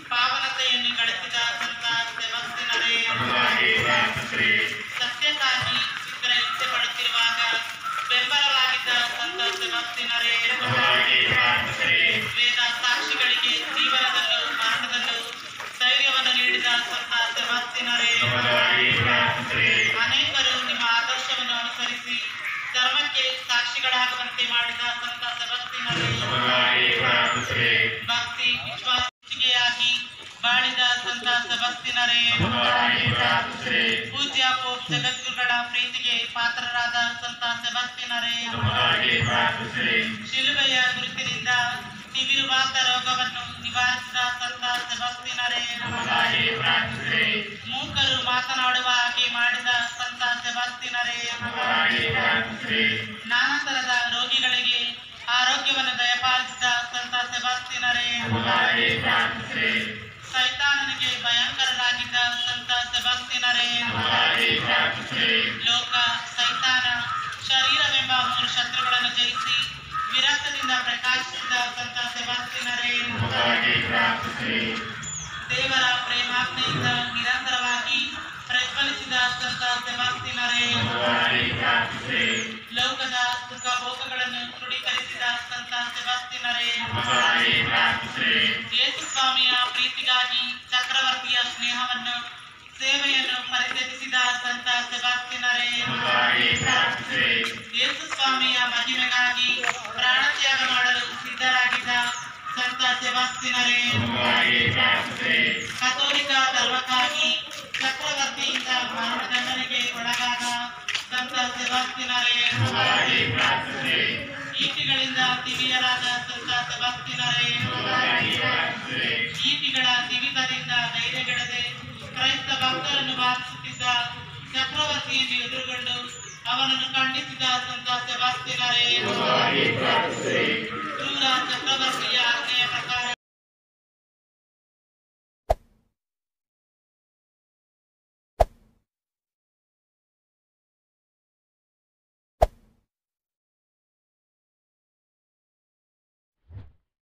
ಪಾವನತೆಯನ್ನು ಗಳಿಸಿದ ಸಂತ ಸೆಬಸ್ತಿನರೇ ಸತ್ಯಕ್ಕಾಗಿ ಚಿತ್ರ ಹಿಂಸೆ ಪಡುತ್ತಿರುವಾಗ ಬೆಂಬಲವಾಗಿದ್ದ ಸಂತ ಸೆಬಸ್ತಿನರೇ ವೇದ ಸಾಕ್ಷಿಗಳಿಗೆ ಜೀವನದಲ್ಲೂ ಮರಣದಲ್ಲೂ ಧೈರ್ಯವನ್ನು ನೀಡಿದ ಸಂತ ಸೆಬಸ್ತಿನರೇ ಅನೇಕರು ನಿಮ್ಮ ಆದರ್ಶವನ್ನು ಅನುಸರಿಸಿ ಧರ್ಮಕ್ಕೆ ಸಾಕ್ಷಿಗಳಾಗುವಂತೆ ಮಾಡಿದ ಸಂತ ಸೆಬಸ್ತಿನರೇ ಭಕ್ತಿ ವಿಶ್ವಾಸಿಗೆಯಾಗಿ ಬಾಳಿದ ಸಂತ ಸೆಬಸ್ತಿನರೇ ಪೂಜ್ಯ ಪೋಪ್ ಜಗದ್ಗುರುಗಳ ಪ್ರೀತಿಗೆ ಪಾತ್ರರಾದ ಸಂತ ಸೆಬಸ್ತಿನರೇ ಶಿಲುಬೆಯ ಗುರುತಿನಿಂದ ತಿವಿರುವಾತ ರೋಗವನ್ನು ನಿವಾರಿಸಿದ ಸಂತ ಸೆಬಸ್ತಿನರೇ ಮೂಕರು ಮಾತನಾಡುವ ಹಾಗೆ ಮಾಡಿದ ಸಂತ ಸೆಬಸ್ತಿನರೇ ನಾನಾ ತರದ ರೋಗಿಗಳಿಗೆ ಆರೋಗ್ಯವನ್ನು ದಯಪಾಲಿಸಿದ ಸಂತ ಸೆಬಸ್ತಿನರೇ ಸೈತಾನನಿಗೆ ಭಯಂಕರರಾಗಿದ್ದ ಸಂತ ಸೆಬಸ್ತಿನರೇ ಲೋಕ ಸೈತಾನ ಶರೀರವೆಂಬ ಮೂರು ಶತ್ರುಗಳನ್ನು ಜಯಿಸಿ ವಿರಕ್ತದಿಂದ ಪ್ರಕಾಶಿಸಿದ ಸಂತ ಸೆಬಸ್ತಿನರೇ ದೇವರ ಪ್ರೇಮಾಜ್ಞೆಯಿಂದ ನಿರಂತರವಾಗಿ ಪ್ರಜ್ವಲಿಸಿದ ಸಂತ ಸೆಬಸ್ತಿನರೇ ಲೋಕದ ಸುಖ ಭೋಗಗಳನ್ನು ಕ್ರೋಢೀಕರಿಸಿದ ಸಂತ ಸೆಬಸ್ತಿನರೇ ಯೇಸು ಸ್ವಾಮಿಯ ಪ್ರೀತಿಗಾಗಿ ಚಕ್ರವರ್ತಿಯ ಸ್ನೇಹವನ್ನು ಸೇವೆಯನ್ನು ಪರಿತ್ಯಜಿಸಿದ ಸಂತ ಸೆಬಾಸ್ತಿನರೇ ಯೇಸು ಸ್ವಾಮಿಯ ಮಹಿಮೆಗಾಗಿ ಪ್ರಾಣತ್ಯಾಗ ಮಾಡಲು ಸಿದ್ಧರಾಗಿದ್ದ ಸಂತ ಸೆಬಾಸ್ತಿನರೇ ಕಥೋಲಿಕ ಧರ್ಮಕ್ಕಾಗಿ ಚಕ್ರವರ್ತಿಯಿಂದ ಮರಣದಂಡನೆಗೆ ಒಳಗಾದ ಸಂತ ಸೆಬಾಸ್ತಿನರೇ ಈಟಿಗಳಿಂದ ತಿವಿಯರಾದ ಸಂತ ಸೆಬಾಸ್ತಿನರೇ ಈಟಿಗಳ ದಿವಿತದಿಂದ ಧೈರ್ಯಗೆಡದೆ ಕ್ರೈಸ್ತ ಭಕ್ತರನ್ನು ಬಾಧಿಸುತ್ತಿದ್ದ ಚಕ್ರವರ್ತಿಯನ್ನು ಎದುರುಗೊಂಡು ಅವನನ್ನು ಖಂಡಿಸಿದ ಸಂತ ಸೆಬಾಸ್ತಿನರೇ ಕ್ರೂರ ಚಕ್ರವರ್ತಿ